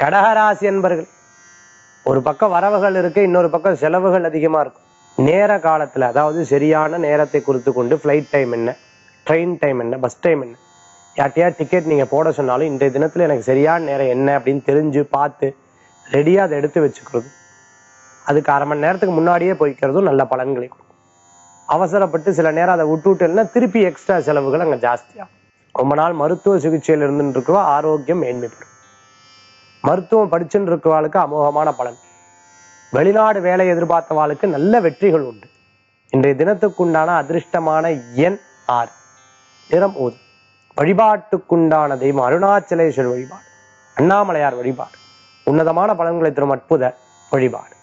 கடகராசி என்பர்கள் ஒரு பக்கம் வரவுகள் இருக்கு இன்னொரு பக்கம் செலவுகள் அதிகமா இருக்கும் நேர காலத்துல அதாவது சரியான நேரத்தை குறித்து கொண்டு ஃப்ளைட் டைம் என்ன ட்ரெயின் டைம் என்ன பஸ் டைம் என்ன யார்ட்டையா டிக்கெட் நீங்க போட சொன்னாலும் இன்றைய தினத்துல எனக்கு சரியான நேரம் என்ன அப்படின்னு தெரிஞ்சு பார்த்து ரெடியா அதை எடுத்து வச்சுக்கிறது அதுக்கு அரை மணி நேரத்துக்கு முன்னாடியே போய்க்கிறதும் நல்ல பலன்களை கொடுக்கும் அவசரப்பட்டு சில நேரம் அதை விட்டு விட்டுனா திருப்பி எக்ஸ்ட்ரா செலவுகள் அங்க ஜாஸ்தியாகும் ரொம்ப நாள் மருத்துவ சிகிச்சையில் இருந்துட்டு இருக்கவோ ஆரோக்கியம் மேன்மைப்படும் மருத்துவம் படிச்சுட்டு இருக்கிறவாளுக்கு அமோகமான பலன் வெளிநாடு வேலை எதிர்பார்த்தவாளுக்கு நல்ல வெற்றிகள் உண்டு இன்றைய தினத்துக்குண்டான அதிர்ஷ்டமான எண் ஆறு நிறம் ஊது வழிபாட்டுக்குண்டான தெய்வம் அருணாச்சலேஸ்வர் வழிபாடு அண்ணாமலையார் வழிபாடு உன்னதமான பலன்களை தரும் அற்புத வழிபாடு